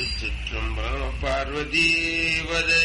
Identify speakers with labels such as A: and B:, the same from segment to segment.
A: திருச்சிற்றம்பலம் பார்வதீவதே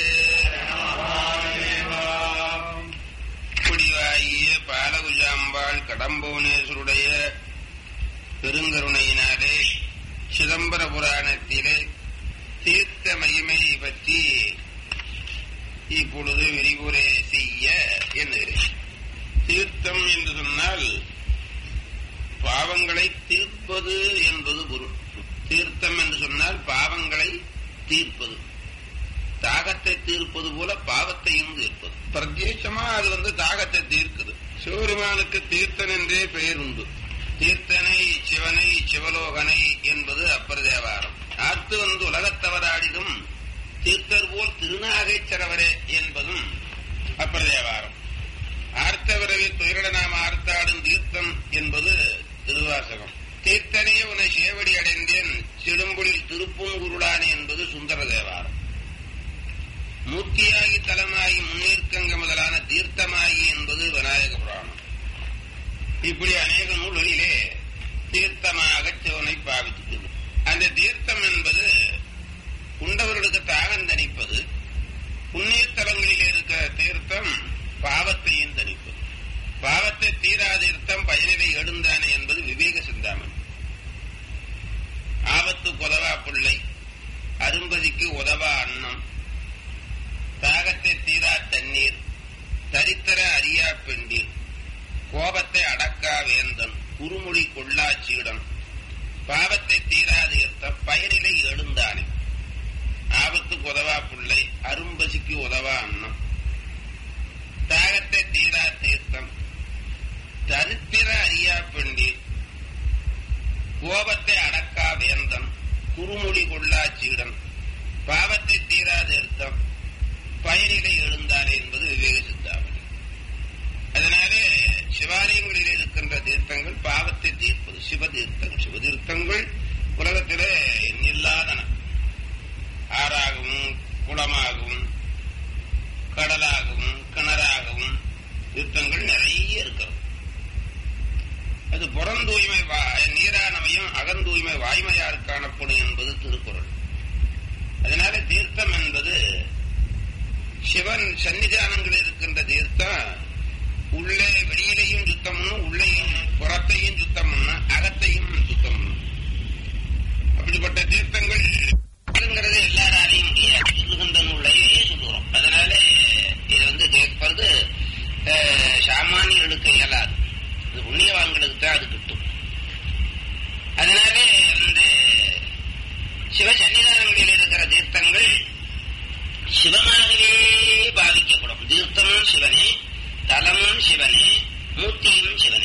A: குடிவாகிய பாலகுஜாம்பாள் கடம்புவனேஸ்வருடைய பெருங்கருணையினாலே சிதம்பர புராணத்திலே தீர்த்த மகிமை பற்றி இப்பொழுது விரிவுரை செய்ய எண்ணுகிறேன் தீர்த்தம் என்று சொன்னால் பாவங்களை தீர்ப்பது என்பது பொருள் தீர்த்தம் என்று சொன்னால் பாவங்களை தீர்ப்பது தாகத்தை தீர்ப்பது போல பாவத்தையும் தீர்ப்பது பிரத்யேசமா அது வந்து தாகத்தை தீர்க்குது சிவபெருமானுக்கு தீர்த்தன் என்றே பெயர் உண்டு தீர்த்தனை சிவனை சிவலோகனை என்பது அப்பர் தேவாரம் ஆர்த்து வந்து உலகத்தவராடிடும் தீர்த்தர் போல் திருநாகைச்சரவரே என்பதும் அப்பர் தேவாரம் ஆர்த்தவரவி துயரட நாம் ஆர்த்தாடும் தீர்த்தம் என்பது திருவாசகம் தீர்த்தனே உன சேவடி அடைந்தேன் சிடும்புளில் திருப்பூங்குருளானே என்பது சுந்தர தேவாரம் மூர்த்தியாகி தலமாகி முன்னேற்கங்க முதலான தீர்த்தமாகி என்பது விநாயக புராணம் இப்படி அநேக நூல்களிலே தீர்த்தமாக சிவனை பாவித்துள்ளது அந்த தீர்த்தம் என்பது உண்டவர்களுக்கு தாகம் தணிப்பது புண்ணியத்தலங்களிலே இருக்கிற தீர்த்தம் பாவத்தையும் தணிப்பது பாவத்தை தீரா தீர்த்தம் பயனிலை எழுந்தானே என்பது விவேக சிந்தாமணி ஆபத்து கொதவா பிள்ளை அரும்பதிக்கு உதவா அன்னம் தாகத்தை தீரா தண்ணீர் தரித்திர அறியா பெண்டீர் கோபத்தை அடக்கா வேந்தன் குறுமொழி கொள்ளா சீடன் பாவத்தை தீரா தீர்த்தம் பயனிலை எழுந்தானே ஆபத்து உதவா பிள்ளை அரும்பசிக்கு உதவா அன்னம் தாகத்தை தீரா தீர்த்தம் தரித்திர அறியா பெண்டீர் கோபத்தை அடக்கா வேந்தன் குறுமொழி கொள்ளா சீடன் பாவத்தை தீரா தீர்த்தம் பயனிலை எழுந்தானே என்பது விவேக சித்தாமணி அதனாலே சிவாலயங்களில் இருக்கின்ற தீர்த்தங்கள் பாவத்தை தீர்ப்பது சிவ தீர்த்தங்கள் சிவ தீர்த்தங்கள் உலகத்திலே எண்ணில்லாதன ஆறாகவும் குளமாகவும் கடலாகவும் கிணறாகவும் தீர்த்தங்கள் நிறைய இருக்கிறது அது புறந்தூய்மை நீரானமையும் அகந்தூய்மை வாய்மையார் காணப்படும் என்பது திருக்குறள் அதனால தீர்த்தம் என்பது சிவன் சன்னிதானங்களில் இருக்கின்ற தீர்த்தம் உள்ளே வெளியிலையும் சுத்தம் பண்ணும் உள்ளேயும் புறத்தையும் சுத்தம் பண்ணும் அகத்தையும் சுத்தம் பண்ணும் அப்படிப்பட்ட தீர்த்தங்கள் ங்கிறது எல்லாராலையும் முடியாது சொல்லுகின்ற நூலையே சொல்லுகிறோம் அதனால இது வந்து கேட்பது சாமானியர்களுக்கு இயலாது இது புண்ணியவான்களுக்கு தான் அது கிட்டும் அதனாலே இந்த சிவ சன்னிதானங்களில் இருக்கிற தீர்த்தங்கள் சிவனாகவே பாவிக்கப்படும் தீர்த்தமும் சிவனே தலமும் சிவனே மூர்த்தியும் சிவனே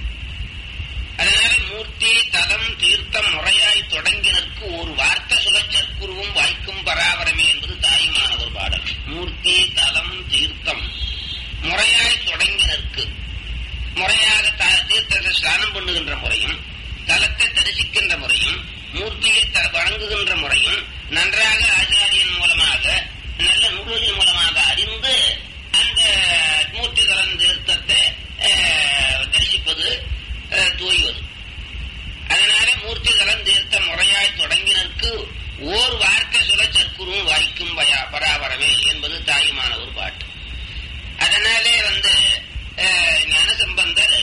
A: அதனால மூர்த்தி தலம் தீர்த்தம் முறையாய் தொடங்கினருக்கு ஒரு வார்த்தை சுக சற்குருவும் வாய்க்கும் பராபரமே என்பது தாயுமான ஒரு பாடல் மூர்த்தி தலம் தீர்த்தம் முறையாய் தொடங்கினருக்கு முறையாக தீர்த்தத்தை ஸ்நானம் பண்ணுகின்ற முறையும் தலத்தை தரிசிக்கின்ற முறையும் மூர்த்தியை வழங்குகின்ற முறையும் நன்றாக ஆச்சாரியன் மூலமாக நல்ல நூல்களின் மூலமாக அறிந்து அந்த மூர்த்தி தலம் தீர்த்தத்தை தரிசிப்பது தூய்வது அதனால மூர்த்தி தலம் தீர்த்த முறையாய் தொடங்கினருக்கு ஓர் வார்த்தை சொல்ல சற்குரும் வாய்க்கும் பயா பராபரமே என்பது தாயுமான ஒரு பாட்டு அதனாலே வந்து ஞானசம்பந்தர்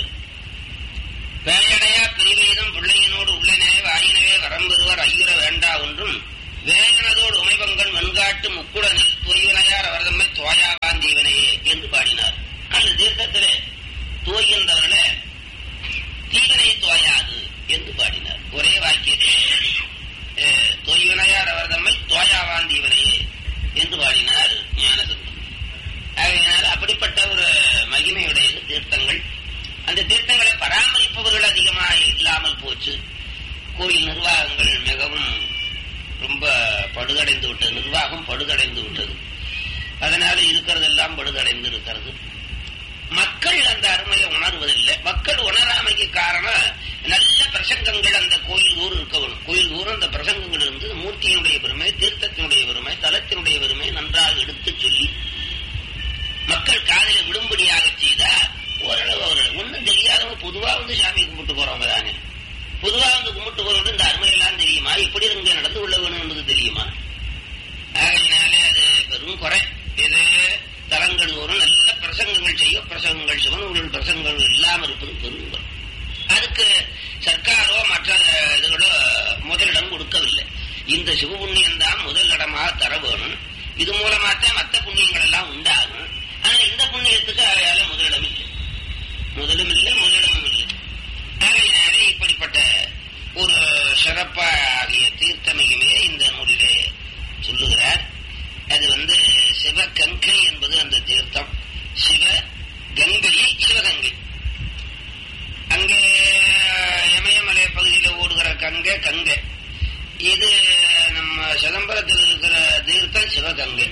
A: பேயடையா பிரிவெய்தும் பிள்ளையினோடு உள்ளனே வாயினவே வரம்பெறுவர் ஐயுற வேண்டா ஒன்றும் வேயனதோடு உமைபங்கன் வெண்காட்டு முக்குடனில் துய்வினையார் அவர் தம்மை தோயாகாந்தீவனையே என்று பாடினார் அந்த தீர்த்தத்திலே தோய்கின்றவர்களே தீவனை தோயாது என்று பாடினார் ஒரே வாக்கியத்தில் தொய்வினையார் அவர் தம்மை தோயாவாந்தீவனையே என்று பாடினார் ஞானசம்பந்தர் ஆகையினால் அப்படிப்பட்ட ஒரு மகிமையுடையது தீர்த்தங்கள் அந்த தீர்த்தங்களை பராமரிப்பவர்கள் அதிகமாக இல்லாமல் போச்சு கோயில் நிர்வாகங்கள் மிகவும் ரொம்ப படுகடைந்து விட்டது நிர்வாகம் படுகடைந்து விட்டது அதனால இருக்கிறதெல்லாம் படுகடைந்து இருக்கிறது மக்கள் அந்த அருமையை உணர்வதில்லை மக்கள் உணராமைக்கு காரணம் நல்ல பிரசங்கங்கள் அந்த கோயில் ஊர் இருக்க வேணும் கோயில் ஊர் அந்த பிரசங்கங்கள் இருந்து மூர்த்தியினுடைய பெருமை தீர்த்தத்தினுடைய பெருமை தலத்தினுடைய பெருமை நன்றாக எடுத்து சொல்லி மக்கள் காதல விடும்படியாக செய்தா ஓரளவு ஒரு ஒன்றும் தெரியாதவங்க பொதுவா வந்து சாமி கும்பிட்டு போறவங்க தானே பொதுவா வந்து கும்பிட்டு போறவங்க இந்த அருமையெல்லாம் தெரியுமா எப்படி இங்க நடந்து கொள்ள வேணும் என்பது இந்த சிவ புண்ணியம் தான் முதல் இடமாக தர வேணும் இது மூலமாத்தான் மற்ற புண்ணியங்கள் எல்லாம் உண்டாகும் ஆனா இந்த புண்ணியத்துக்கு அவையால முதலிடம் இல்லை முதலும் இல்லை முதலிடமும் இல்லை ஆகையினாலே இப்படிப்பட்ட ஒரு சிறப்பாகிய தீர்த்தமையுமே இந்த நூலிலே சொல்லுகிறார் அது வந்து சிவகங்கை என்பது அந்த தீர்த்தம் சிவ கங்கை சிவகங்கை அங்கே இமயமலை பகுதியில் ஓடுகிற கங்கை கங்கை இது நம்ம சிதம்பரத்தில் இருக்கிற தீர்த்தம் சிவகங்கை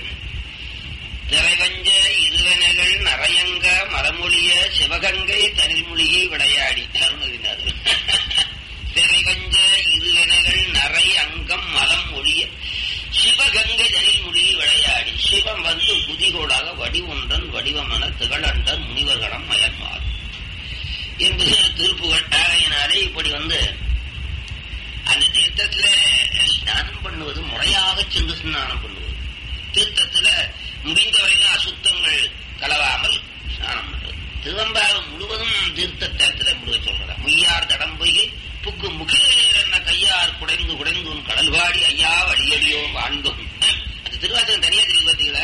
A: நிறைவஞ்ச இருவனைகள் நரையங்க மரமொழிய சிவகங்கை தனிமொழியை விளையாடி அருணகிரிநாதர் நிறைவஞ்ச இருவனைகள் நரை அங்கம் மலம் ஒழிய சிவகங்கை தனிமொழியை விளையாடி சிவம் வந்து குதிகோளாக வடிவொன்றன் வடிவமன திகழண்டர் முனிவர்கணம் மயன்மார் என்பது திருப்புகள் ஆகையினாலே இப்படி வந்து அந்த தீர்த்தத்துல ஸ்நானம் பண்ணுவது முறையாக சென்று ஸ்நானம் பண்ணுவது தீர்த்தத்துல முடிந்தவரையிலும் அசுத்தங்கள் கலவாமல் ஸ்நானம் பண்றது திருவம்பாகம் முழுவதும் தீர்த்த தரத்துல முழுக சொல்றதா முய்யார் தடம் பொய்கை புக்கு முகிலேர் என்ன கையார் குடைந்து குடைந்து உன் கடல்வாடி ஐயா வழியடியோ வாழ்ந்தோம் அந்த திருவாசகம் தனியா தெரியுது பார்த்தீங்களா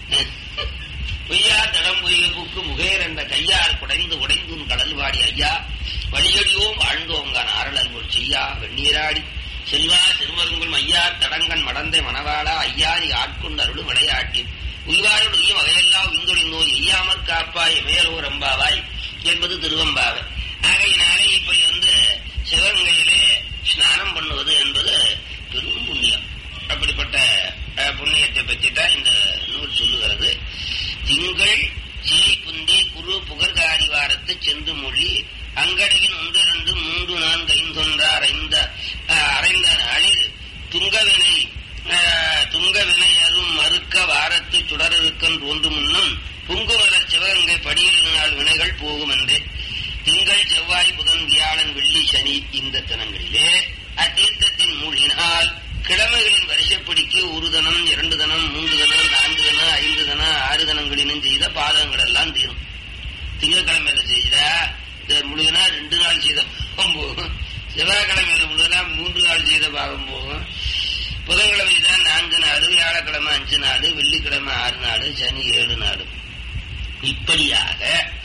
A: பொய்யார் தடம் பொய்கை புக்கு முகேர் என்ற கையார் குடைந்து உடைந்து உன் கடல்வாடி ஐயா வழியடியோம் வாழ்ந்தோங்கான் ஆரல் அருள் செய்யா வெந்நீராடி செல்வா திருமருங்குள் மையார் தடங்கன் மடந்தை மணவாளா ஐயாரி ஆட்கொண்டு அருளும் விளையாட்டி உய்வாருடைய வகையெல்லாம் விந்தொழிந்தோர் எய்யாமற் காப்பாய் மேலோர் அம்பாவாய் என்பது திருவம்பாவை ஆகையினாலே இப்படி வந்து சிவகங்கையிலே ஸ்நானம் பண்ணுவது என்பது பெரும் புண்ணியம் அப்படிப்பட்ட அஹ், புண்ணியத்தை பற்றி தான் இந்த நூல் சொல்லுகிறது திங்கள் சிலை புந்தி குரு புகழ்காரி வாரத்து சென்று மொழி அங்கடையின் ஒன்று ரெண்டு மூன்று நான்கு ஐந்தொன்றார் ஐந்த அஹ், அரைந்த நாளில் துங்கவினை அஹ், துங்கவினை அரும் மறுக்க வாரத்து சுடரருக்கன் தோன்று முன்னும் புங்குமர சிவகங்கை படியில் நாள் வினைகள் போகும் என்றே திங்கள் செவ்வாய் புதன் வியாழன் வெள்ளி சனி இந்த தினங்களிலே அத்தீர்த்தத்தின் மூழ்கினால் கிழமைகளின் வரிசைப்படிக்கு ஒரு தனம் இரண்டு தனம் மூன்று தனம் நான்கு தனம் ஐந்து தனம் ஆறு தனங்களிலும் செய்த பாதகங்கள் எல்லாம் தீரும் திங்கட்கிழமையில செய்தா இந்த முழுகினா ரெண்டு நாள் செய்த பாவம் போகும் செவ்வாய்க்கிழமையில முழுகினா மூன்று நாள் செய்த பாவம் போகும் புதன்கிழமை தான் நான்கு நாடு வியாழக்கிழமை அஞ்சு நாடு வெள்ளிக்கிழமை ஆறு நாடு சனி ஏழு நாடு இப்படியாக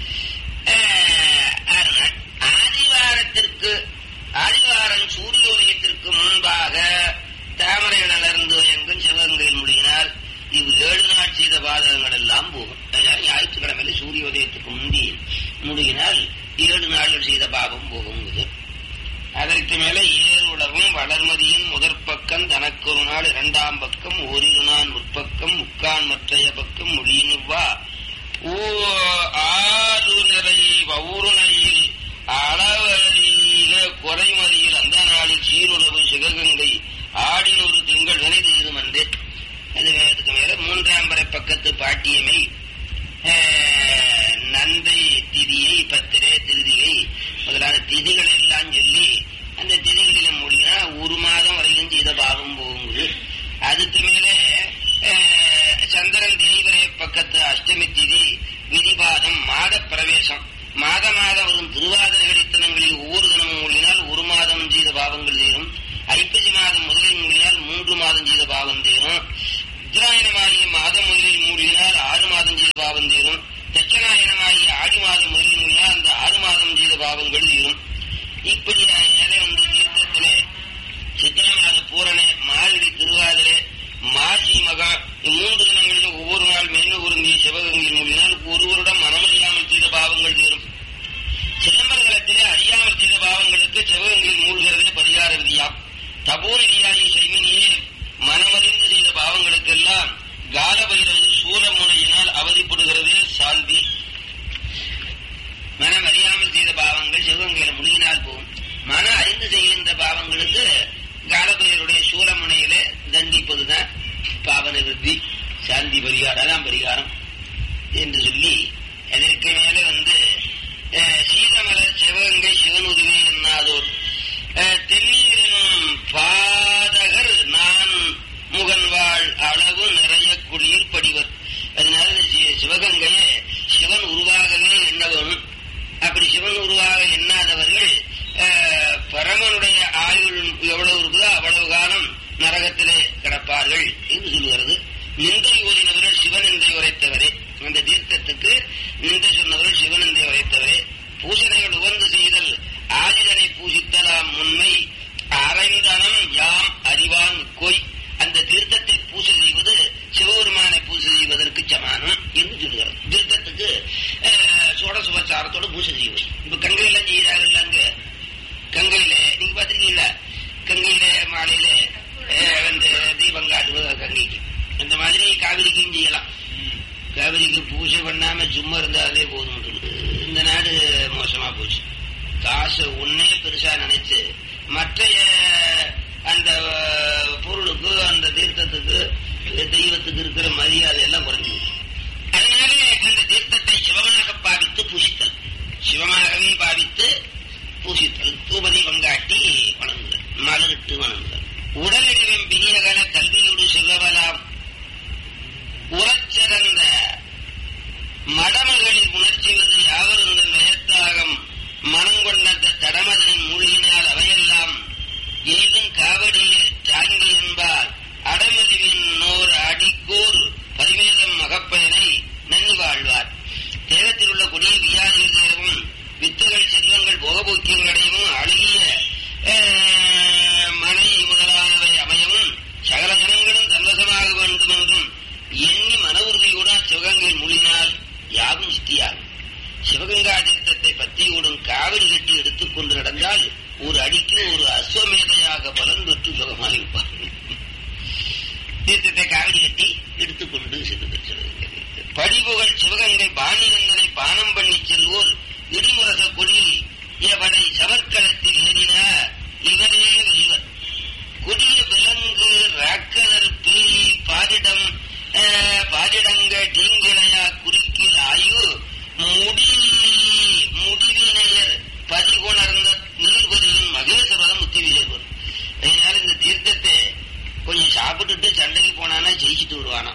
A: அஹ், ஆறு நாள். ஆதிவாரத்திற்கு ஆதிவாரம் சூரியோதயத்திற்கு முன்பாக தாமரை நலர்ந்து எங்கும் சிவகங்கையில் முடியினால் இவ் ஏழு நாள் செய்த பாதகங்கள் எல்லாம் போகும் அதனால ஞாயிற்றுக்கிழமையில சூரியோதயத்துக்கு முந்தி முடியினால் ஏழு நாள்கள் செய்த பாவம் போகுங்குது அதற்கு மேல ஏறுளவும் வளர்மதியின் முதற் பக்கம் தனக்கு ஒரு நாள் இரண்டாம் பக்கம் ஓரிரு நாள் முற்பக்கம் முக்கான் மற்றைய பக்கம் மொழியினுவா ஊ ஆறு நிறை பௌருணையில் அளவறிக குறைமதியில் அந்த நாளில் சீருளவு சிவகங்கை ஆடினொரு திங்கள் வினை செய்தும் அன்றே அது அதுக்கு மேல மூன்றாம் பறை பக்கத்து பாட்டியமை அஹ், நந்தை திதியை பத்திரை திருதிகை முதலான திதிகளை எல்லாம் சொல்லி அந்த திதிகளில மூலினா ஒரு மாதம் வரைக்கும் செய்த பாவம் போகுங்குது அதுக்கு மேல அஹ், சந்திரன் தேய்வரை பக்கத்து அஷ்டமி திதி விதிபாதம் மாத பிரவேசம் மாத மாதம் வரும் திருவாதிரை கடித்தனங்களில் ஒவ்வொரு தினமும் மூலினால் ஒரு மாதம் செய்த பாவங்கள் தீரும் ஐப்பசி மாதம் முதலில் மூலினால் மூன்று மாதம் செய்த பாவம் தீரும் உத்தராயணமாகிய மாதம் முதலில் மூடினால் ஆறு மாதம் செய்த பாவம் தீரும் தட்சணாயனமாகிய ஆடி மாதம் முதலில் மூடினால் அந்த ஆறு மாதம் செய்த பாவங்கள் தீரும் இப்படி நிலை வந்து தீர்த்தத்திலே சித்திர மாத பூரணை மார்கழி திருவாதிரை மாசி மகா இம்மூன்று தினங்களிலும் ஒவ்வொரு நாள் மேன்மை உருந்திய சிவகங்கையில் மூடினால் ஒரு வருடம் மனமறியாமல் செய்த பாவங்கள் தீரும் சிதம்பரத்திலே அறியாமல் செய்த பாவங்களுக்கு சிவகங்கையில் மூழ்கிறதே பரிகார விதியாம் தபோநிதியாகிய சைமினியே மனமறிந்து செய்த பாவங்களுக்கெல்லாம் காலபைரவது சூலமுனையினால் அவதிப்படுகிறதே சாந்தி மனம் அறியாமல் செய்த பாவங்கள் சிவகங்கையில முடியினால் போகும் மன அறிந்து செய்கின்ற பாவங்களுக்கு காலபைரருடைய சூலமுனையில தண்டிப்பதுதான் பாவ நிவர்த்தி சாந்தி பரிகாரம் அதான் பரிகாரம் என்று சொல்லி அதற்கு மேல வந்து அஹ், சீதமலர் சிவகங்கை சிவனுதுவே என்னாதோர் அஹ், தென்னீரினும் பாதகர் நான் முகன்வாள் அளவு நிறைய குளிர் படிவர் அதனால இந்த சி- சிவகங்கையை சிவன் உருவாகவே எண்ண வேணும் அப்படி சிவன் உருவாக எண்ணாதவர்கள் அஹ், பரமனுடைய ஆயுள் எவ்வளவு இருக்குதோ அவ்வளவு காலம் நரகத்திலே கிடப்பார்கள் என்று சொல்லுகிறது நிந்தை ஓதினவர்கள் சிவநிந்தை உரைத்தவரே அந்த தீர்த்தத்துக்கு நிந்தை சொன்னவர்கள் சிவநிந்தை உரைத்தவரே பூசணைகள் உகந்து செய்தல் ஆதிதனை பூசித்தலாம் முன்மை அரைந்தனம் யாம் அறிவான் கொய் அந்த தீர்த்தத்தை பூசை செய்வது சிவபெருமானை பூசை செய்வதற்கு சமானம் என்று சொல்லுகிறது தீர்த்தத்துக்கு சோடசுபச்சாரத்தோடு பூசை செய்வது இப்ப கங்கையெல்லாம் செய்யறாங்கல்ல அங்க கங்கையில நீங்க பாத்திருக்கீங்களா கங்கையில மாலையில வந்து தீபம் காட்டுவது கங்கைக்கு அந்த மாதிரி காவிரிக்கும் செய்யலாம் காவிரிக்கு பூஜை பண்ணாம சும்மா இருந்தாலே போதும் இந்த நாடு மோசமா போச்சு காசு ஒன்னே பெருசா நினைச்சு மற்ற அந்த பொருளுக்கு அந்த தீர்த்தத்துக்கு தெய்வத்துக்கு இருக்கிற மரியாதை எல்லாம் குறைஞ்சு அதனாலே அந்த தீர்த்தத்தை சிவமாக பாவித்து பூசித்தல் சிவமாகவே பாவித்து பூசித்தல் தூபதி பங்காட்டி வணங்குதல் மலரிட்டு வணங்குதல் உடலிடம் பிரியகல கல்வியோடு செல்லவலாம் உறச்சிறந்த மடமகளில் உணர்ச்சிவது யாவருங்கள் வயத்தாகம் மனங்கொண்ட தடமதனின் மூழ்கினால் அவையெல்லாம் ஏதும் காவடியில் தாங்கி என்பார் அடமறிவின் நோர் அடிக்கோர் பதிவேதம் மகப்பயனை நன்கு வாழ்வார் தேகத்தில் உள்ள கொடிய வியாதிகள் தேரவும் வித்துகள் செல்வங்கள் போகபோக்கியங்களடையவும் அழுகிய மனை முதலானவை அமையவும் சகல ஜனங்களும் தன்வசமாக வேண்டும் என்றும் எண்ணி மன உறுதியுடன் சிவகங்கையில் மூழ்கினால் யாவும் சித்தியாகும் சிவகங்கா தீர்த்தத்தை பத்தியோடும் காவிரி கட்டி எடுத்துக் கொண்டு நடந்தால் ஒரு அடிக்கு ஒரு அஸ்வமேதையாக பலன் பெற்று சுகமாக இருப்பார் தீர்த்தத்தை காவிரி கட்டி எடுத்துக்கொண்டு சென்று படிபுகள் சிவகங்கை பாணிநந்தனை பானம் பண்ணி செல்வோர் இடிமுரச கொடி எவனை சவர்க்களத்தில் ஏறின இவரே வெளிவர் கொடிய விலங்கு ராக்கதர் பேய் பாரிடம் பாரிடங்க தீங்கிளையா குறுக்கில் ஆயு முடி முடிவினையர் பதிகுணர்ந்த நீர்பதியின் மகேஸ்வரதம் முத்தி விஜயபுரம் அதனால இந்த தீர்த்தத்தை கொஞ்சம் சாப்பிட்டுட்டு சண்டைக்கு போனானா ஜெயிச்சுட்டு வருவானா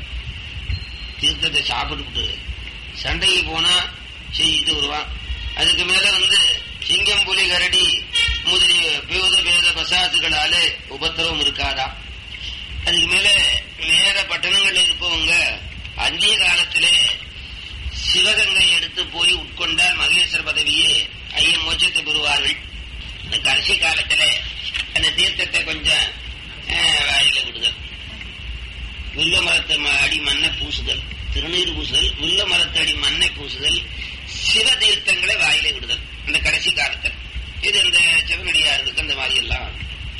A: தீர்த்தத்தை சாப்பிட்டுட்டு சண்டைக்கு போனா ஜெயிச்சுட்டு வருவான் அதுக்கு மேல வந்து சிங்கம் புலி கரடி முதலிய பேத பேத பசாத்துகளாலே உபத்திரவம் இருக்காதா அதுக்கு மேல வேற பட்டணங்கள்ல இருப்பவங்க அந்திய காலத்திலே சிவகங்கை எடுத்து போய் உட்கொண்டால் மகேஸ்வர பதவியே ஐய மோட்சத்தை பெறுவார்கள் இந்த கடைசி காலத்துல அந்த தீர்த்தத்தை கொஞ்சம் வாயில விடுதல் வில்ல மரத்து அடி மண்ணை பூசுதல் திருநீர் பூசுதல் வில்ல மரத்து அடி மண்ணை பூசுதல் சிவ தீர்த்தங்களை வாயில விடுதல் அந்த கடைசி காலத்தில் இது அந்த சிவனடியாருக்கு அந்த மாதிரி எல்லாம்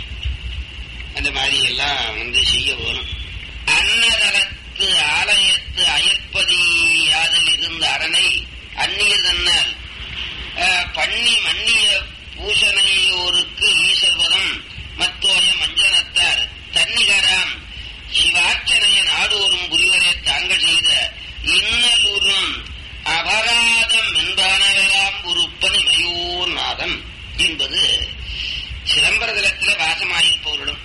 A: அந்த மாதிரி எல்லாம் வந்து செய்ய வேணும் அன்னதரத்து ஆலயத்து அயற்பதியாதல் இருந்த அரணை அந்நியர் தன்னால் பண்ணி மன்னிய பூஷணையோருக்கு ஈசர்வதம் மத்தோய மஞ்சனத்தார் தன்னிகராம் சிவார்ச்சனைய நாடோறும் புரிவரை தாங்கள் செய்த இன்னலூரும் அபராதம் என்பானவராம் உருப்பன் மயூர் நாதம் என்பது சிதம்பரதலத்தில் வாசமாயிருப்பவர்களும்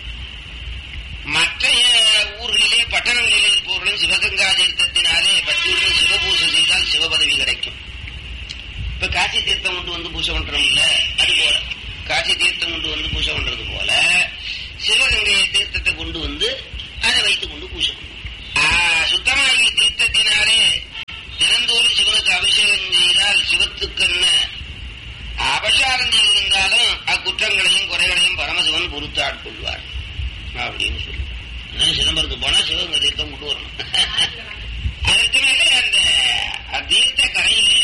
A: மற்ற ஊர்களிலே பட்டணங்களிலே இருப்பவர்களும் சிவகங்கா தீர்த்தத்தினாலே பத்தியுடன் சிவபூசை செய்தால் சிவபதவி கிடைக்கும் இப்ப காசி தீர்த்தம் கொண்டு வந்து பூசை பண்றோம் இல்ல அது போல காசி தீர்த்தம் கொண்டு வந்து பூசை பண்றது போல சிவகங்கை தீர்த்தத்தை கொண்டு வந்து அதை வைத்துக் கொண்டு பூசை சுத்தமாகி தீர்த்தத்தினாலே தினந்தோறும் சிவனுக்கு அபிஷேகம் செய்தால் சிவத்துக்கென்ன அபசாரம் செய்திருந்தாலும் அக்குற்றங்களையும் குறைகளையும் பரமசிவன் பொறுத்து ஆட்கொள்வார் அப்படின்னு சொல்லி சிதம்பரத்துக்கு போனா சிவகங்கை தீர்த்தம் கொண்டு வரணும் அதற்கு மேலே அந்த தீர்த்த கரையிலே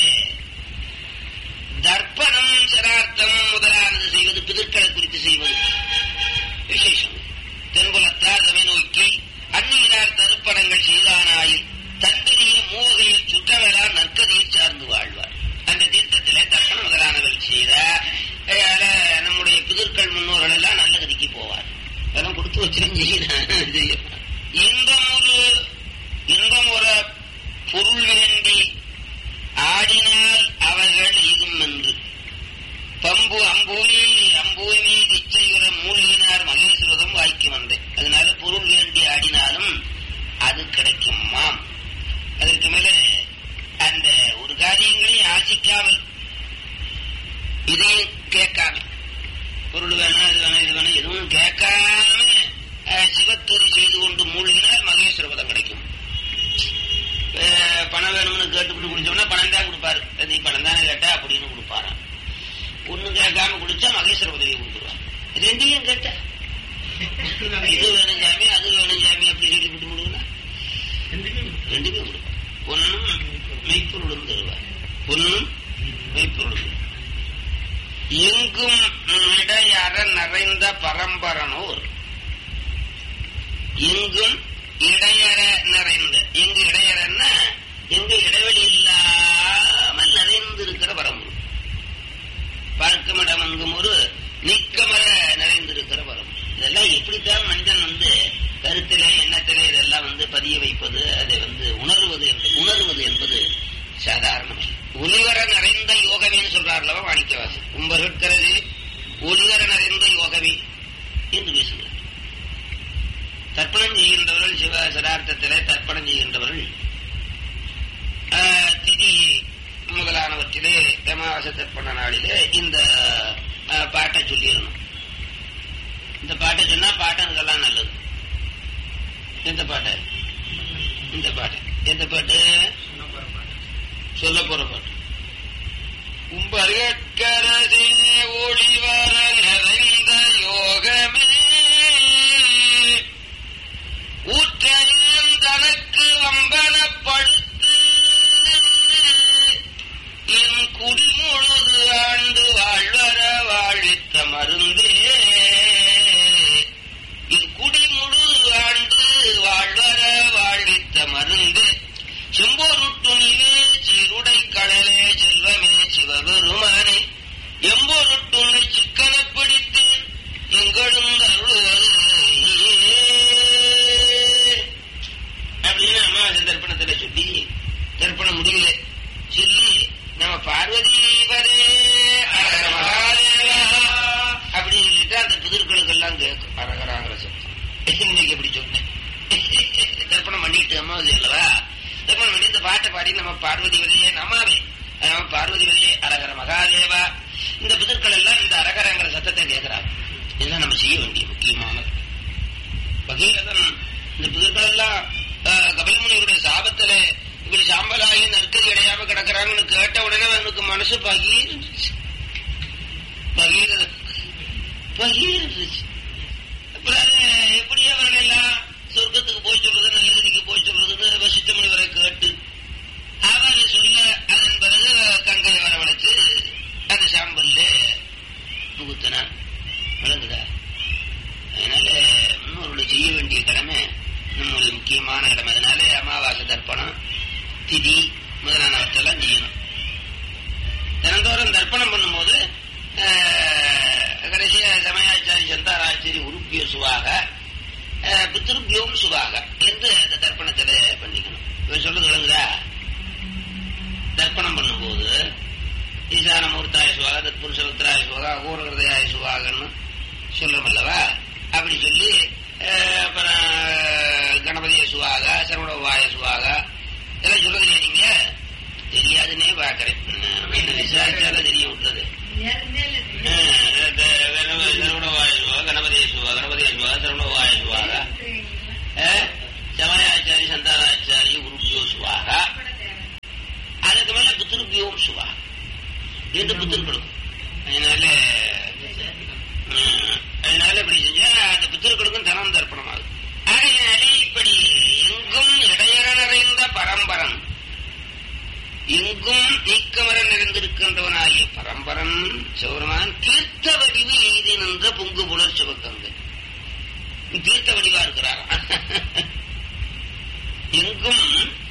A: தர்ப்பணம் சிரார்த்தம் முதலானது செய்வது பிதற்களை குறித்து செய்வது விசேஷம் தென்புலத்தார் தமை நோக்கி அந்நியரார் தருப்பணங்கள் செய்தானாயில் தன்பெரிய மூவகையில் சுற்றவரா நற்கதியை சார்ந்து வாழ்வார் அந்த தீர்த்தத்திலே தர்ப்பணம் முதலானவை செய்த நம்முடைய பிதற்கள் முன்னோர்கள் எல்லாம் நல்ல கதிக்கு போவார் அதெல்லாம் கொடுத்து வச்சு இன்பம் ஒரு இன்பம் ஒரு பொருள் வேண்டி ஆடினால் அவர்கள் எய்தும் என்று பம்பு அம்பூமி அம்பூமி இச்சையுற மூழ்கினார் மகேஸ்வரதம் வாய்க்கு வந்தேன் அதனால பொருள் வேண்டி ஆடினாலும் அது கிடைக்குமாம் அதற்கு மேல அந்த ஒரு காரியங்களையும் ஆசிக்காமல் இதையும் கேட்காம பொருள் வேணும் இது வேணும் இது வேணும் எதுவும் கேட்காம இது வேணும் சாமி அது வேணும் சாமி அப்படி சொல்லி விட்டு முடுங்கன்னா ரெண்டுமே கொடுப்பார் பொன்னும் மெய்ப்பொருளும் தருவார் பொன்னும் மெய்ப்பொருளும் எங்கும் இடையற நிறைந்த பரம்பரனோர் எங்கும் இடையற நிறைந்த எங்கு இடையறன்னா எங்கு இடைவெளி இல்லாமல் நிறைந்திருக்கிற பரம்பொருள் பார்க்கமிடம் எங்கும் ஒரு நீக்கமர நிறைந்திருக்கிற பரம்பொருள் இதெல்லாம் எப்படித்தான் மனிதன் வந்து கருத்திலே எண்ணத்திலே இதெல்லாம் வந்து பதிய வைப்பது அதை வந்து உணர்வது என்பது உணர்வது என்பது சாதாரணமே ஒளிவர நிறைந்த யோகமேன்னு சொல்றார்லவா மாணிக்கவாசி கும்பர்கிறது ஒளிவர நிறைந்த யோகமே என்று பேசுகிறார் தர்ப்பணம் செய்கின்றவர்கள் சிவ சதார்த்தத்திலே தர்ப்பணம் செய்கின்றவர்கள் ஆஹ், திதி முதலானவற்றிலே அமாவாசை தர்ப்பண நாளிலே இந்த ஆஹ், பாட்டை சொல்லிடணும் இந்த பாட்டை சொன்னா பாட்டனுக்கெல்லாம் நல்லது எந்த பாட்டு இந்த பாட்டு எந்த பாட்டு சொல்ல போற பாட்டு கும்பர்கரசே ஒளிவர நிறைந்த யோகமே ஊற்றையும் தனக்கு வம்பனப்படுத்து என் குடிமுழுது ஆண்டு வாழ்வர வாழித்த மருந்தே என் குடிமுழுது ஆண்டு வாழ்வர வாழித்த மருந்து செம்போருட்டுணிலே சீருடை கடலே செல்வமே சிவபெருமானே எம்போருட்டுணை சிக்கன பிடித்து எங்கெழுந்தருள்வது அப்படின்னு அமாவாசை தர்ப்பணத்துல சொல்லி தர்ப்பணம் முடியல சொல்லி நம்ம பார்வதி பரே அரகர மகாதேவா அப்படின்னு சொல்லிட்டு அந்த புதிர்களுக்கு எல்லாம் கேட்கும் அரகராங்கிற சத்தம் இன்னைக்கு எப்படி சொன்னேன் தர்ப்பணம் பண்ணிட்டு அமாவாசை அல்லவா தர்ப்பணம் பண்ணி இந்த பாட்டை பாடி நம்ம பார்வதி வரையே நம்மாவே நம்ம பார்வதி வரையே அரகர மகாதேவா இந்த புதிர்கள் எல்லாம் இந்த அரகரங்கிற சத்தத்தை கேட்கிறாங்க இதெல்லாம் நம்ம செய்ய வேண்டிய முக்கியமானது பகீரதன் இந்த புதுக்கள் எல்லாம் கபிலமுனிவருடைய சாபத்துல இப்படி சாம்பலாகி நற்கதி அடையாம கிடக்குறாங்கன்னு கேட்ட உடனே அவனுக்கு மனசு பகீர்ந்துச்சு பகீர பகீர்ந்துச்சு அப்புறம் அது எப்படி அவர்கள் எல்லாம் சொர்க்கத்துக்கு போய் சொல்றது நல்லகதிக்கு போய் சொல்றதுன்னு வசித்த முனிவரை கேட்டு அவர் சொல்ல அதன் பிறகு கங்கையை வரவழைச்சு அந்த சாம்பல்ல புகுத்தினான் விளங்குதா அதனால முன்னோர்கள் செய்ய வேண்டிய கடமை நம்மளுடைய முக்கியமான கடமை அதனால அமாவாசை தர்ப்பணம் திதி முதலானவற்றெல்லாம் செய்யணும் தினந்தோறும் தர்ப்பணம் பண்ணும்போது ஆஹ், கடைசியா சமயாச்சாரி சந்தாராச்சாரி உருப்பிய சுவாக ஆஹ், பித்ருப்பியோம் சுவாக என்று அந்த தர்ப்பணத்துல பண்ணிக்கணும் இவர் சொல்றது விளங்குதா தர்ப்பணம் பண்ணும்போது ஈசான மூர்த்தாய சுவாக தத்புருஷபுத்திராய சுவாக அகோரகிருதயாய சுவாகன்னு சொல்றோம் அல்லவா அப்படி சொல்லி அஹ், அப்புறம் கணபதிய சுவாக சரவணவாய சுவாக இதெல்லாம் சொல்றது இல்லையா நீங்க தெரியாதுன்னே பாக்குறேன் என்ன விசாரிச்சாலும் தெரிய விட்டது சரவணவாய சுவாக கணபதிய சுவாக கணபதிய சுவாக சரவணவாய சுவாக அஹ், சமயாச்சாரி சந்தானாச்சாரி உருப்பியோ சுவாக அதுக்கு மேல பித்திருப்பியோம் சுவா ரெண்டு பித்திருக்களும் அதனால ம், அதனால இப்படி செஞ்சா அந்த பித்திருக்களுக்கும் தனம் தர்ப்பணமாகும் ஆகையினாலே இப்படி எங்கும் இடையற நிறைந்த பரம்பரன் எங்கும் நீக்கமர நிறைந்திருக்கின்றவனாகிய பரம்பரன் சிவருமான் தீர்த்த வடிவு எய்தி நின்ற பொங்கு புலர் சிவகங்கை தீர்த்த வடிவா இருக்கிறாராம் எங்கும்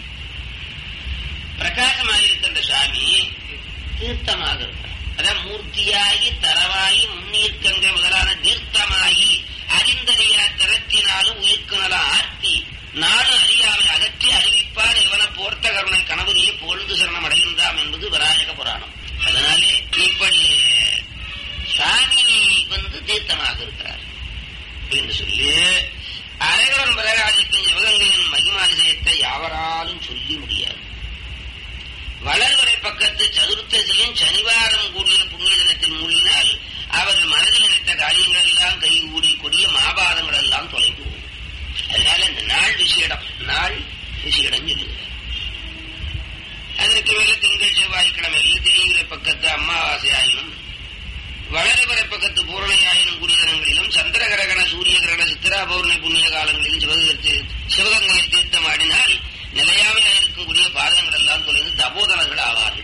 A: பிரகாசமாயிருக்கின்ற சாமி தீர்த்தமாக இருக்கிறார் அதான் மூர்த்தியாகி தரவாகி முன்னீர்க்கங்க முதலான தீர்த்தமாகி அறிந்தறியா திறத்தினாலும் உயிர்க்குணலாம் ஆர்த்தி நானும் அறியாமை அகற்றி அறிவிப்பார் இவன போர்த்த கருணை கணவரியே புகழ்ந்து சரணம் அடைகின்றாம் என்பது விநாயக புராணம் அதனாலே இப்படி சாமி வந்து தீர்த்தமாக இருக்கிறார் என்று சொல்லி அழகரன் பலராஜிக்கும் சிவகங்கையின் மகிமாதிசயத்தை யாவராலும் சொல்லி முடியாது வளர்வரை பக்கத்து சதுர்த்ததியும் சனிவாரம் கூடிய புண்ணிய தினத்தில் மூழ்கினால் அவர்கள் மனதில் நினைத்த காரியங்கள் எல்லாம் கைகூடி கொடிய மாபாதங்கள் எல்லாம் தொலைந்து போகும் அதனால இந்த நாள் விசேடம் நாள் விசேடம் சொல்லுகிறார் அதற்கு மேல திங்கள் செவ்வாய்க்கிழமையில் திரிகிற பக்கத்து அமாவாசை ஆயினும் வளர்வரை பக்கத்து பூரணையாயினும் கூடிய தினங்களிலும் சந்திரகிரகண சூரிய கிரகண பௌர்ணமி புண்ணிய காலங்களில் சிவகங்கை சிவகங்கையை தீர்த்தமாடினால் நிலையாமையாக இருக்கக்கூடிய பாதங்கள் எல்லாம் தொலைந்து தபோதனர்கள் ஆவார்கள்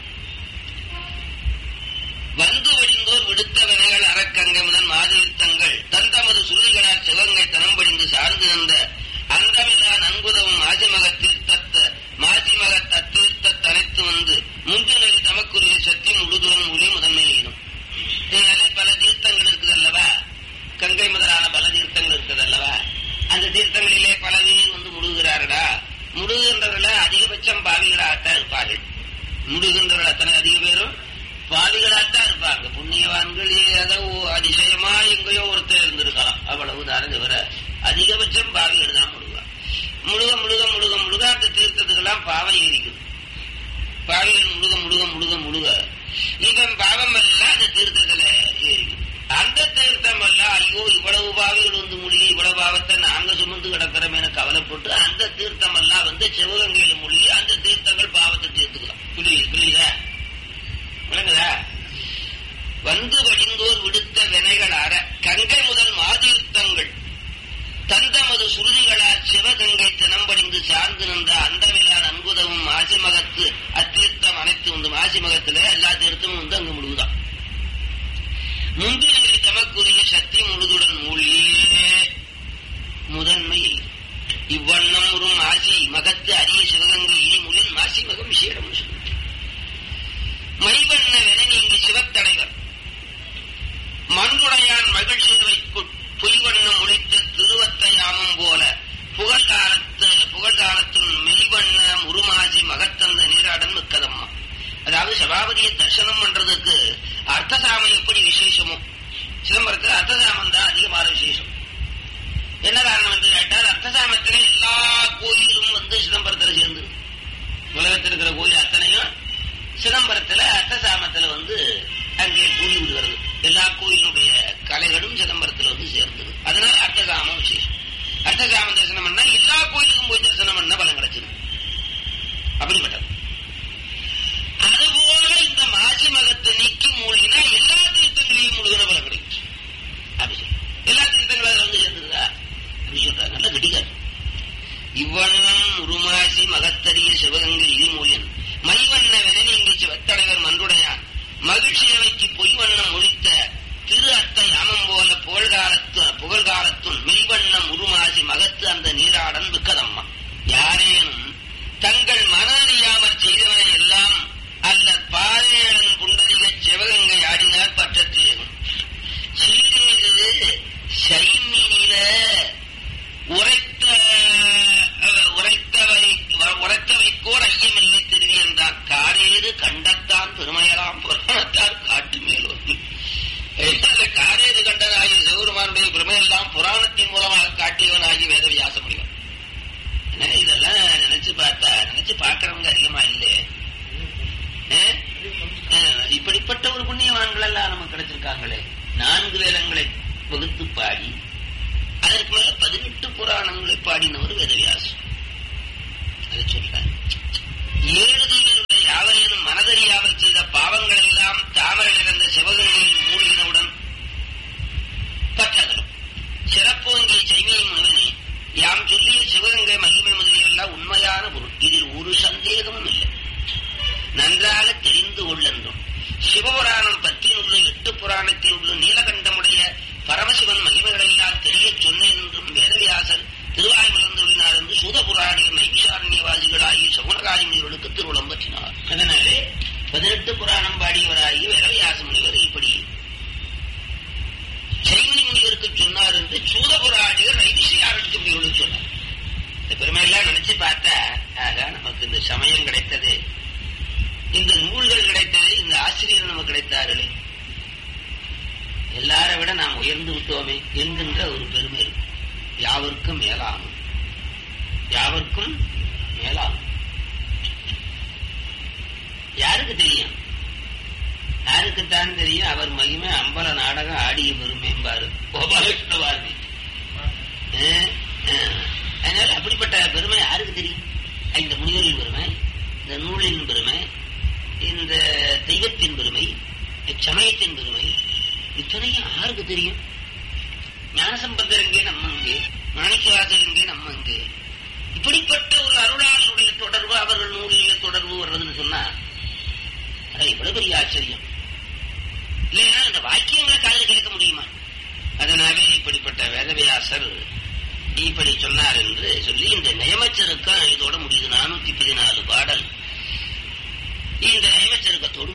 A: வந்து வடிந்தோர் விடுத்த வினைகள் அறக்கங்கை முதல் மாதிரித்தங்கள் தன் தமது சுருதிகளால் சிவகங்கை தனம் படிந்து சார்ந்து நின்ற அந்தமில்லா நன்குதவும் மாசிமக தீர்த்தத்த மாசிமக தத்தீர்த்த தனைத்து வந்து முந்தினரி தமக்குரிய சக்தி முழுதுடன் மொழி முதன்மை எய்தும் இதனாலே பல தீர்த்தங்கள் இருக்குது அல்லவா கங்கை முதலான பல தீர்த்தங்கள் இருக்குது அல்லவா அந்த தீர்த்தங்களிலே பல பேர் வந்து முழுகிறார்களா முழுகின்றவர்கள் அதிகபட்சம் பாவிகளாகத்தான் இருப்பார்கள் முழுகின்றவர்கள் அத்தனை அதிக பேரும் பாவிகளாகத்தான் இருப்பாங்க புண்ணியவான்கள் ஏதோ அதிசயமா எங்கேயோ ஒருத்தர் இருந்திருக்கலாம் அவ்வளவுதான் தவிர அதிகபட்சம் பாவிகள் தான் முழுகுவான் முழுக முழுக முழுக முழுக அந்த தீர்த்தத்துக்கெல்லாம் பாவம் ஏறிக்குது பாவிகள் முழுக முழுக முழுக முழுக இவன் பாவம் எல்லாம் அந்த தீர்த்தத்துல ஏறிக்குது அந்த தீர்த்தம் எல்லாம் ஐயோ இவ்வளவு பாவிகள் வந்து மூழ்கி இவ்வளவு பாவத்தை நாங்க சுமந்து கிடக்கிறோம் என கவலைப்பட்டு அந்த தீர்த்தம் எல்லாம் வந்து சிவகங்கையில மூழ்கி அந்த தீர்த்தங்கள் பாவத்தை தீர்த்துக்கலாம் புரியுது புரியுதா விளங்குதா வந்து வடிந்தோர் விடுத்த வினைகள் அற கங்கை முதல் மாதீர்த்தங்கள் தந்தமது சுருதிகளால் சிவகங்கை தினம்படிந்து சார்ந்து நின்ற அந்தமிலா நன்குதவும் மாசிமகத்து அத்தீர்த்தம் அனைத்து உண்டு மாசிமகத்துல எல்லா தீர்த்தமும் வந்து அங்கு முழுகுதான் முந்தினரி தமக்குரிய சக்தி முழுதுடன் மூழ்கியே முதன்மை இவ்வண்ணம் ஒரு மாசி மகத்து அரிய சிவகங்கை இனிமொழியில் மாசி மகம் விசேடம் சொல்லு மைவண்ணவென நீங்கி சிவத்தலைவர் மண்குடையான் மகிழ்ச்சியை பொய்வண்ணம் முடித்த திருவத்தையாமம் போல புகழ்காலத்து புகழ்காலத்தில் மெய்வண்ண முருமாசி மகத்தந்த நீராடன் மிக்கதம்மா அதாவது சபாபதியை தரிசனம் பண்றதுக்கு அர்த்தசாமம் எப்படி விசேஷமோ சிதம்பரத்தில் அர்த்தசாமம் தான் அதிகமான விசேஷம் என்ன காரணம் என்று கேட்டால் அர்த்தசாமத்திலே எல்லா கோயிலும் வந்து சிதம்பரத்தில் சேர்ந்து உலகத்தில் இருக்கிற கோயில் அத்தனையும் சிதம்பரத்துல அர்த்தசாமத்துல வந்து அங்கே கூடி விடுகிறது எல்லா கோயிலுடைய கலைகளும் சிதம்பரத்துல வந்து சேர்ந்தது அதனால அர்த்தசாமம் விசேஷம் அர்த்தசாமம் தரிசனம் பண்ணா எல்லா கோயிலுக்கும் போய் தரிசனம் பண்ண பலம் கிடைச்சது அப்படிப்பட்டது அதுபோல இந்த மாசி மகத்தை நீக்கி மூழ்கினா எல்லா தீர்த்தங்களையும் முழுகின பலம் கிடைக்கும் அப்படி சொல்லு எல்லா தீர்த்தங்களும் அதுல வந்து சேர்ந்துருதா அப்படி சொல்றாங்க நல்ல கடிகாரம் இவ்வண்ணம் உருமாசி மகத்தரிய சிவகங்கை இருமொழியன் மைவண்ண வெனநீங்கி சிவத்தலைவர் மன்றுடையான் மகிழ்ச்சியவைக்கு பொய்வண்ணம் ஒழித்த திரு அத்த யாமம் போல புகழ்காலத்து புகழ்காலத்துள் மெய்வண்ணம் உருமாசி மகத்து அந்த நீராடன் மிக்கதம்மா யாரேனும் தங்கள் மன அறியாமற் செய்தவனை எல்லாம் அல்ல பாரேழன் புண்டரிக சிவகங்கை ஆடினார் பற்றத்தீரன் சீரீது சைமீன உரைத்த உரைத்தவை உரைத்தவை கூட ஐயமில்லை திருவி என்றார் காரேது கண்டத்தான் பெருமையலாம் புராணத்தார் காட்டு மேலோர் காரேது கண்டனாகிய சிவருமானுடைய பெருமையெல்லாம் புராணத்தின் மூலமாக காட்டியவனாகி வேதவியாச முடியும் இதெல்லாம் நினைச்சு பார்த்தா நினைச்சு பார்க்கறவங்க அதிகமா இல்லை இப்படிப்பட்ட ஒரு புண்ணியவான்கள் எல்லாம் நமக்கு கிடைச்சிருக்காங்களே நான்கு வேதங்களை வகுத்து பாடி அதற்கு மேல பதினெட்டு புராணங்களை பாடினவர் வேதவியாசம் அதை சொல்றார் ஏழு தீவினுடைய யாவரேனும் மனதறியாமல் செய்த பாவங்கள் எல்லாம் தாமரை நிறைந்த சிவகங்கையில் மூழ்கினவுடன் பற்றகலும் சிறப்போங்கிய சைமிய முனிவனே யாம் சொல்லிய சிவகங்கை மகிமை முதலியெல்லாம் உண்மையான பொருள் இதில் ஒரு சந்தேகமும் இல்லை நன்றாக தெரிந்து கொள்ளென்றும் சிவபுராணம் பத்தினுள்ள எட்டு புராணத்தில் உள்ள நீலகண்டமுடைய பரமசிவன் மகிமைகளெல்லாம் தெரிய சொன்னேன் என்றும் வேதவியாசர் திருவாய் மலர்ந்துள்ளினார் என்று சூதபுராணியர் நைவிசாரண்யவாதிகளாகிய சகுனகாரி முனிவர்களுக்கு திருவுளம் பற்றினார் அதனாலே பதினெட்டு புராணம் பாடியவராகிய வேதவியாச முனிவர் இப்படி சைமனி முனிவருக்கு சொன்னார் என்று சூதபுராணியர் நைவிசாரண்ய முனிவர்களுக்கு சொன்னார் இந்த பெருமையெல்லாம் நினைச்சு பார்த்தா ஆக நமக்கு இந்த சமயம் கிடைத்தது இந்த நூல்கள் கிடைத்தது இந்த ஆசிரியர் நமக்கு கிடைத்தார்களே எல்லாரை விட நாம் உயர்ந்து விட்டோமே என்கின்ற ஒரு பெருமை இருக்கும் யாவருக்கும் மேலாகும் யாவருக்கும் மேலாகும் யாருக்கு தெரியும் யாருக்குத்தான் தெரியும் அவர் மகிமை அம்பல நாடகம் ஆடிய பெருமைம்பாரு கோபாலகிருஷ்ண பாரதி அதனால அப்படிப்பட்ட பெருமை யாருக்கு தெரியும் இந்த முனிவரின் பெருமை இந்த நூலின் பெருமை இந்த தெய்வத்தின் பெருமை சமயத்தின் பெருமை இத்தனையும் யாருக்கு தெரியும் ஞானசம்பந்தர் எங்கே நம்ம இங்கே ஆச்சரியம் இல்லையா அந்த வாக்கியங்களை காதில் கேட்க முடியுமா அதனாலே இப்படிப்பட்ட வேதவியாசர் இப்படி சொன்னார் என்று சொல்லி இந்த நியமச்சருக்கம் இதோட முடியுது நானூத்தி பதினாலு பாடல் இந்த நியமச்சருக்கத்தோடு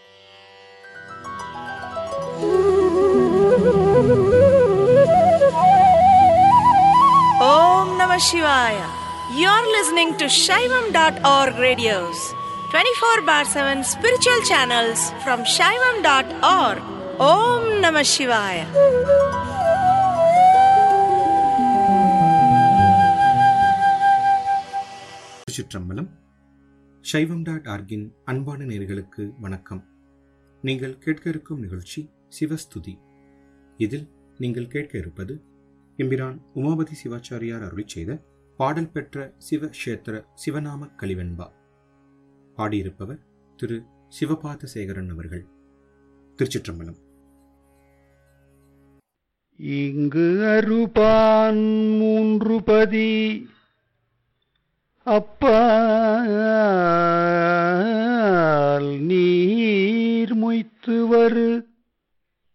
B: Om Namah Shivaya. You're listening to Shaivam.org radios, 24 bar 7 spiritual channels from Shaivam.org. Om Namah Shivaya.
C: திருச்சிற்றம்பலம் சைவம் டாட் ஆர்கின் அன்பான நேர்களுக்கு வணக்கம் நீங்கள் கேட்க இருக்கும் நிகழ்ச்சி சிவஸ்துதி இதில் நீங்கள் கேட்க இருப்பது எம்பிரான் உமாபதி சிவாச்சாரியார் அருளிச் செய்த பாடல் பெற்ற சிவக்ஷேத்திர சிவநாம கலிவெண்பா பாடியிருப்பவர் திரு சிவபாத சேகரன் அவர்கள் திருச்சிற்றம்பலம்
D: இங்கு அருபான் மூன்று பதி அப்பால் நீர் மொய்த்து வரு